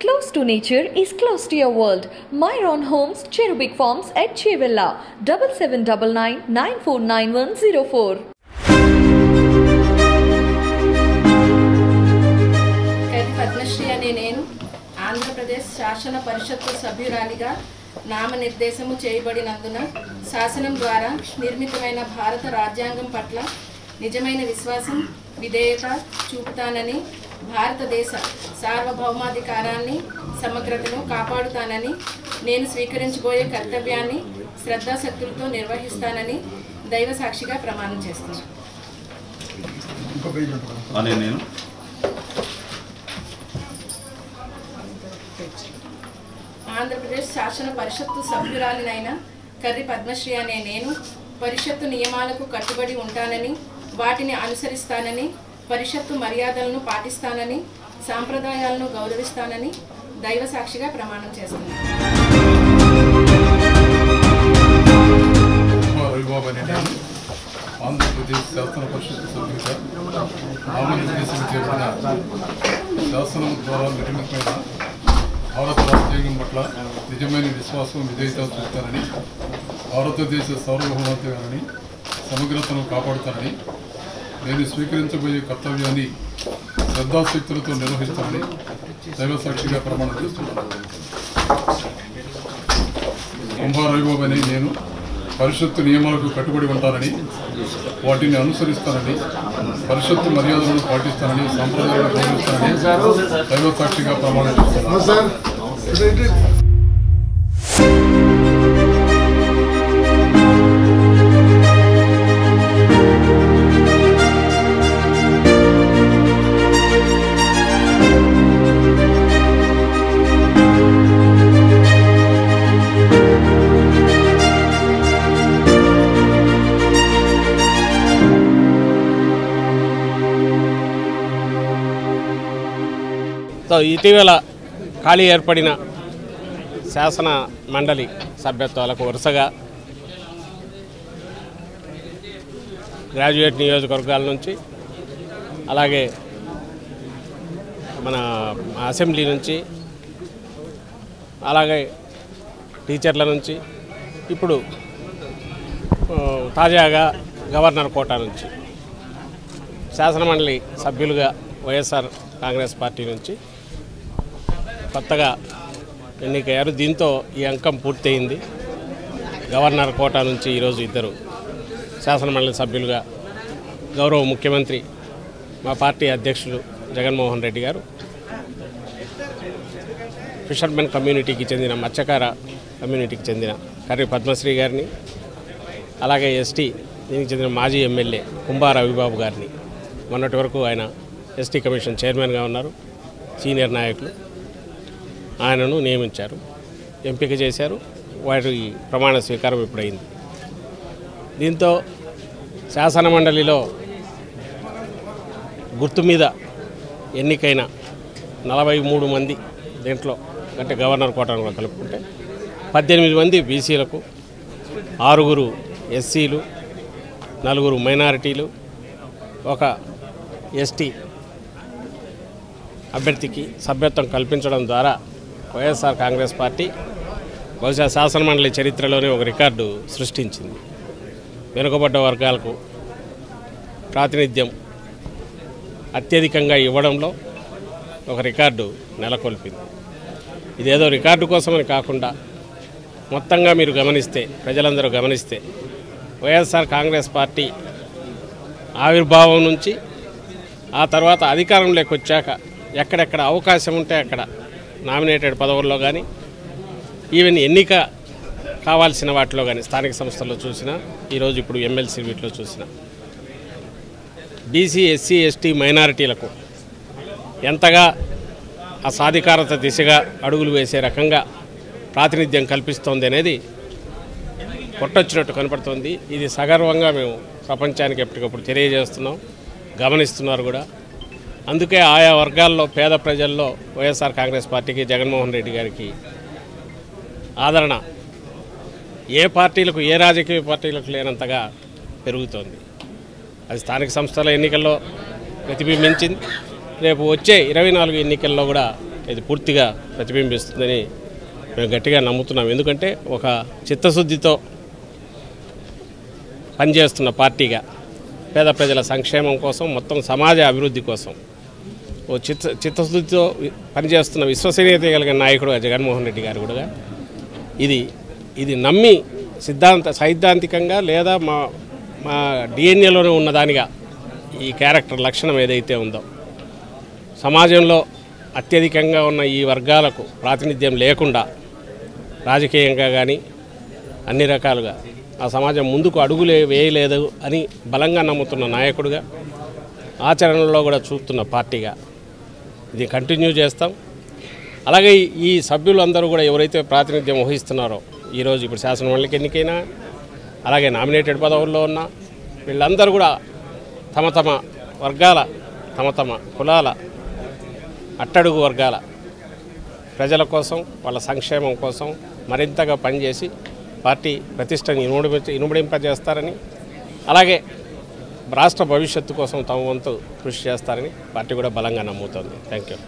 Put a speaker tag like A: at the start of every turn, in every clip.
A: Close to nature is close to your world. Myron Homes, Cherubic Farms at Chevilla, 7799 949104.
B: కవి పద్మశ్రీ అనే నేను ఆంధ్రప్రదేశ్ శాసన పరిషత్తు సభ్యురాలిగా నామనిర్దేశము చేయబడినందున శాసనం ద్వారా నిర్మితమైన భారత రాజ్యాంగం పట్ల నిజమైన విశ్వాసం విధేయత చూపుతానని భారతదేశ సార్వభౌమాధికారాన్ని సమగ్రతను కాపాడుతానని నేను స్వీకరించబోయే కర్తవ్యాన్ని శ్రద్ధాశక్తులతో నిర్వహిస్తానని దైవ సాక్షిగా ప్రమాణం చేస్తున్నాను
C: అనే నేను
B: ఆంధ్రప్రదేశ్ శాసన పరిషత్తు సభ్యురాలినైన కర్రి పద్మశ్రీ అనే నేను పరిషత్తు నియమాలకు కట్టుబడి ఉంటానని వాటిని అనుసరిస్తానని పరిషత్తు మర్యాదలను పాటిస్తానని సాంప్రదాయాలను గౌరవిస్తానని దైవ సాక్షిగా ప్రమాణం చేస్తున్నాను
D: రవిబాబు అనే నేను ఆంధ్రప్రదేశ్ శాసన పరిషత్ సభ్యుడిగా నామనిర్దేశం చేయబడిన శాసనం ద్వారా నిర్మితమైన భారత రాజ్యాంగం పట్ల నిజమైన విశ్వాసం విధేయత చూపుతానని భారతదేశ సార్వభౌమత్వాన్ని సమగ్రతను కాపాడుతానని నేను స్వీకరించబోయే కర్తవ్యాన్ని శ్రద్ధాశక్తులతో నిర్వహిస్తానని దైవ సాక్షిగా ప్రమాణం చేస్తున్నాను కుంభా రవిబాబు అనే నేను పరిషత్తు నియమాలకు కట్టుబడి ఉంటానని వాటిని అనుసరిస్తానని పరిషత్తు మర్యాదలను పాటిస్తానని సాంప్రదాయాలను గౌరవిస్తానని దైవ సాక్షిగా ప్రమాణం చేస్తున్నాను
E: సో ఇటీవల ఖాళీ ఏర్పడిన శాసన మండలి సభ్యత్వాలకు వరుసగా గ్రాడ్యుయేట్ నియోజకవర్గాల నుంచి అలాగే మన అసెంబ్లీ నుంచి అలాగే టీచర్ల నుంచి ఇప్పుడు ఆ, తాజాగా గవర్నర్ కోటా నుంచి శాసనమండలి సభ్యులుగా వైఎస్ఆర్ కాంగ్రెస్ పార్టీ నుంచి కొత్తగా ఎన్నికయ్యారు దీంతో ఈ అంకం పూర్తయింది గవర్నర్ కోటా నుంచి ఈరోజు ఇద్దరు శాసనమండలి సభ్యులుగా గౌరవ ముఖ్యమంత్రి మా పార్టీ అధ్యక్షులు జగన్మోహన్ రెడ్డి గారు ఫిషర్మెన్ కమ్యూనిటీకి చెందిన మత్స్యకార కమ్యూనిటీకి చెందిన కర్రి పద్మశ్రీ గారిని అలాగే ఎస్టీ దీనికి చెందిన మాజీ ఎమ్మెల్యే కుంభా రవిబాబు గారిని మొన్నటి వరకు ఆయన ఎస్టీ కమిషన్ చైర్మన్గా ఉన్నారు సీనియర్ నాయకులు ఆయనను నియమించారు ఎంపిక చేశారు వారి ప్రమాణ స్వీకారం ఇప్పుడైంది దీంతో శాసనమండలిలో గుర్తు మీద ఎన్నికైన నలభై మూడు మంది దీంట్లో అంటే గవర్నర్ కోటాను కూడా కలుపుకుంటే పద్దెనిమిది మంది బీసీలకు ఆరుగురు ఎస్సీలు నలుగురు మైనారిటీలు ఒక ఎస్టీ అభ్యర్థికి సభ్యత్వం కల్పించడం ద్వారా వైఎస్ఆర్ కాంగ్రెస్ పార్టీ బహుశా శాసనమండలి చరిత్రలోనే ఒక రికార్డు సృష్టించింది వెనుకబడ్డ వర్గాలకు ప్రాతినిధ్యం అత్యధికంగా ఇవ్వడంలో ఒక రికార్డు నెలకొల్పింది ఇదేదో రికార్డు కోసమని కాకుండా మొత్తంగా మీరు గమనిస్తే ప్రజలందరూ గమనిస్తే వైఎస్ఆర్ కాంగ్రెస్ పార్టీ ఆవిర్భావం నుంచి ఆ తర్వాత అధికారంలోకి వచ్చాక ఎక్కడెక్కడ అవకాశం ఉంటే అక్కడ నామినేటెడ్ పదవుల్లో కానీ ఈవెన్ ఎన్నిక కావాల్సిన వాటిలో కానీ స్థానిక సంస్థల్లో చూసినా ఈరోజు ఇప్పుడు ఎమ్మెల్సీ వీటిలో చూసినా బీసీ ఎస్సీ ఎస్టీ మైనారిటీలకు ఎంతగా ఆ సాధికారత దిశగా అడుగులు వేసే రకంగా ప్రాతినిధ్యం కల్పిస్తోంది అనేది కొట్టొచ్చినట్టు కనపడుతోంది ఇది సగర్వంగా మేము ప్రపంచానికి ఎప్పటికప్పుడు తెలియజేస్తున్నాం గమనిస్తున్నారు కూడా అందుకే ఆయా వర్గాల్లో పేద ప్రజల్లో వైఎస్ఆర్ కాంగ్రెస్ పార్టీకి జగన్మోహన్ రెడ్డి గారికి ఆదరణ ఏ పార్టీలకు ఏ రాజకీయ పార్టీలకు లేనంతగా పెరుగుతోంది అది స్థానిక సంస్థల ఎన్నికల్లో ప్రతిబింబించింది రేపు వచ్చే ఇరవై నాలుగు ఎన్నికల్లో కూడా ఇది పూర్తిగా ప్రతిబింబిస్తుందని మేము గట్టిగా నమ్ముతున్నాం ఎందుకంటే ఒక చిత్తశుద్ధితో పనిచేస్తున్న పార్టీగా పేద ప్రజల సంక్షేమం కోసం మొత్తం సమాజ అభివృద్ధి కోసం ఓ చిత్త చిత్తశుద్ధితో వి- పనిచేస్తున్న విశ్వసనీయత కలిగిన నాయకుడుగా జగన్మోహన్ రెడ్డి గారు కూడా ఇది ఇది నమ్మి సిద్ధాంత సైద్ధాంతికంగా లేదా మా మా డిఎన్ఏలోనే ఉన్నదానిగా ఈ క్యారెక్టర్ లక్షణం ఏదైతే ఉందో సమాజంలో అత్యధికంగా ఉన్న ఈ వర్గాలకు ప్రాతినిధ్యం లేకుండా రాజకీయంగా కానీ అన్ని రకాలుగా ఆ సమాజం ముందుకు అడుగులే వేయలేదు అని బలంగా నమ్ముతున్న నాయకుడిగా ఆచరణలో కూడా చూస్తున్న పార్టీగా ఇది కంటిన్యూ చేస్తాం అలాగే ఈ- ఈ సభ్యులందరూ కూడా ఎవరైతే ప్రాతినిధ్యం వహిస్తున్నారో ఈరోజు ఇప్పుడు శాసనమండలికి ఎన్నికైనా అలాగే నామినేటెడ్ పదవుల్లో ఉన్న వీళ్ళందరూ కూడా తమ తమ వర్గాల తమ తమ కులాల అట్టడుగు వర్గాల ప్రజల కోసం వాళ్ళ సంక్షేమం కోసం మరింతగా పనిచేసి పార్టీ ప్రతిష్టని ఇనుమడింప ఇనుమడింపజేస్తారని అలాగే రాష్ట్ర భవిష్యత్తు కోసం తమ వంతు కృషి చేస్తారని పార్టీ కూడా బలంగా నమ్ముతోంది థ్యాంక్ యూ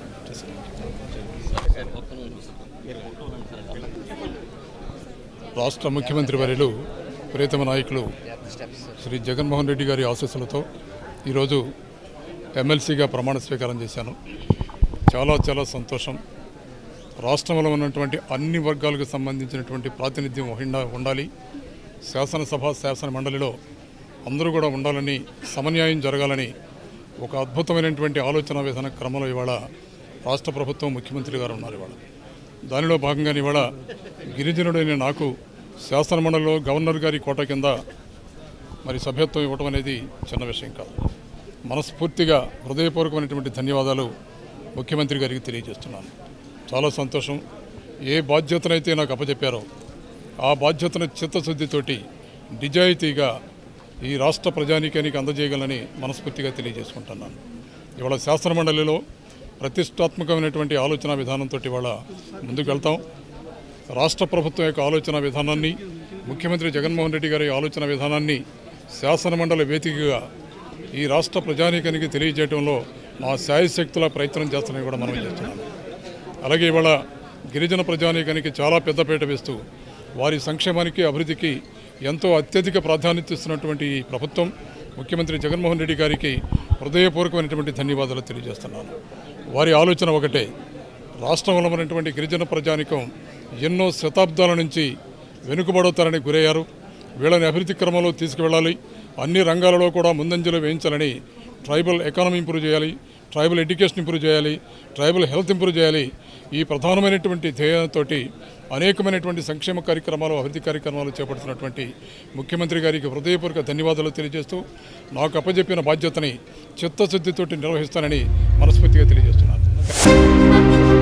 D: రాష్ట్ర ముఖ్యమంత్రి వర్యులు ప్రియతమ నాయకులు శ్రీ జగన్మోహన్ రెడ్డి గారి ఆశీస్సులతో ఈరోజు ఎమ్మెల్సీగా ప్రమాణ స్వీకారం చేశాను చాలా చాలా సంతోషం రాష్ట్రంలో ఉన్నటువంటి అన్ని వర్గాలకు సంబంధించినటువంటి ప్రాతినిధ్యం ఉండ- ఉండాలి శాసనసభ శాసన మండలిలో అందరూ కూడా ఉండాలని సమన్యాయం జరగాలని ఒక అద్భుతమైనటువంటి ఆలోచన విధాన క్రమంలో ఇవాళ రాష్ట్ర ప్రభుత్వం ముఖ్యమంత్రి గారు ఉన్నారు ఇవాళ దానిలో భాగంగానే ఇవాళ గిరిజనుడైన నాకు శాసనమండలిలో గవర్నర్ గారి కోట కింద మరి సభ్యత్వం ఇవ్వడం అనేది చిన్న విషయం కాదు మనస్ఫూర్తిగా హృదయపూర్వకమైనటువంటి ధన్యవాదాలు ముఖ్యమంత్రి గారికి తెలియజేస్తున్నాను చాలా సంతోషం ఏ బాధ్యతనైతే నాకు అప్పచెప్పారో ఆ బాధ్యతను చిత్తశుద్ధితోటి నిజాయితీగా ఈ రాష్ట్ర ప్రజానీకానికి అందజేయగలని మనస్ఫూర్తిగా తెలియజేసుకుంటున్నాను ఇవాళ శాసనమండలిలో ప్రతిష్టాత్మకమైనటువంటి ఆలోచన విధానంతో ఇవాళ ముందుకు వెళ్తాం రాష్ట్ర ప్రభుత్వం యొక్క ఆలోచన విధానాన్ని ముఖ్యమంత్రి జగన్మోహన్ రెడ్డి గారి ఆలోచన విధానాన్ని శాసనమండలి వేదికగా ఈ రాష్ట్ర ప్రజానీకానికి తెలియజేయడంలో మా శాయశక్తుల ప్రయత్నం చేస్తానని కూడా మనం చేస్తున్నాం అలాగే ఇవాళ గిరిజన ప్రజానీకానికి చాలా పెద్దపీట వేస్తూ వారి సంక్షేమానికి అభివృద్ధికి ఎంతో అత్యధిక ప్రాధాన్యత ఇస్తున్నటువంటి ఈ ప్రభుత్వం ముఖ్యమంత్రి జగన్మోహన్ రెడ్డి గారికి హృదయపూర్వకమైనటువంటి ధన్యవాదాలు తెలియజేస్తున్నాను వారి ఆలోచన ఒకటే రాష్ట్రంలో ఉన్నటువంటి గిరిజన ప్రజానికం ఎన్నో శతాబ్దాల నుంచి వెనుకబడవుతారని గురయ్యారు వీళ్ళని అభివృద్ధి క్రమంలో తీసుకువెళ్ళాలి అన్ని రంగాలలో కూడా ముందంజలో వేయించాలని ట్రైబల్ ఎకానమీ ఇంప్రూవ్ చేయాలి ట్రైబల్ ఎడ్యుకేషన్ ఇంప్రూవ్ చేయాలి ట్రైబల్ హెల్త్ ఇంప్రూవ్ చేయాలి ఈ ప్రధానమైనటువంటి ధ్యేయంతో అనేకమైనటువంటి సంక్షేమ కార్యక్రమాలు అభివృద్ధి కార్యక్రమాలు చేపడుతున్నటువంటి ముఖ్యమంత్రి గారికి హృదయపూర్వక ధన్యవాదాలు తెలియజేస్తూ నాకు అప్పజెప్పిన బాధ్యతని చిత్తశుద్ధితోటి నిర్వహిస్తానని మనస్ఫూర్తిగా తెలియజేస్తున్నాను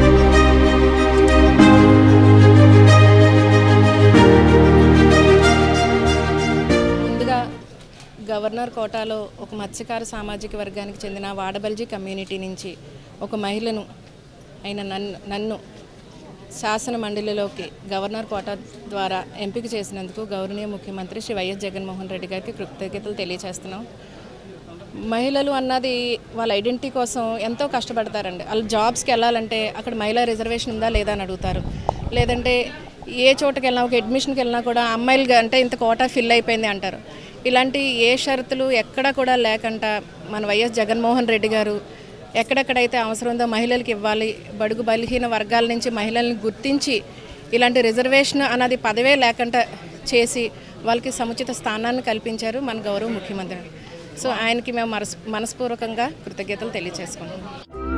B: ముందుగా గవర్నర్ కోటాలో ఒక మత్స్యకార సామాజిక వర్గానికి చెందిన వాడబల్జీ కమ్యూనిటీ నుంచి ఒక మహిళను అయిన నన్ను నన్ను శాసన మండలిలోకి గవర్నర్ కోటా ద్వారా ఎంపిక చేసినందుకు గౌరవనీయ ముఖ్యమంత్రి శ్రీ వైఎస్ జగన్మోహన్ రెడ్డి గారికి కృతజ్ఞతలు తెలియజేస్తున్నాం మహిళలు అన్నది వాళ్ళ ఐడెంటిటీ కోసం ఎంతో కష్టపడతారండి వాళ్ళు జాబ్స్కి వెళ్ళాలంటే అక్కడ మహిళా రిజర్వేషన్ ఉందా లేదా అని అడుగుతారు లేదంటే ఏ చోటుకి వెళ్ళినా ఒక అడ్మిషన్కి వెళ్ళినా కూడా అమ్మాయిలు అంటే ఇంత కోటా ఫిల్ అయిపోయింది అంటారు ఇలాంటి ఏ షరతులు ఎక్కడా కూడా లేకుండా మన వైఎస్ జగన్మోహన్ రెడ్డి గారు ఎక్కడెక్కడైతే అవసరం ఉందో మహిళలకు ఇవ్వాలి బడుగు బలహీన వర్గాల నుంచి మహిళల్ని గుర్తించి ఇలాంటి రిజర్వేషన్ అన్నది పదవే లేకుండా చేసి వాళ్ళకి సముచిత స్థానాన్ని కల్పించారు మన గౌరవ ముఖ్యమంత్రి సో ఆయనకి మేము మనస్ మనస్పూర్వకంగా కృతజ్ఞతలు తెలియజేసుకుంటున్నాం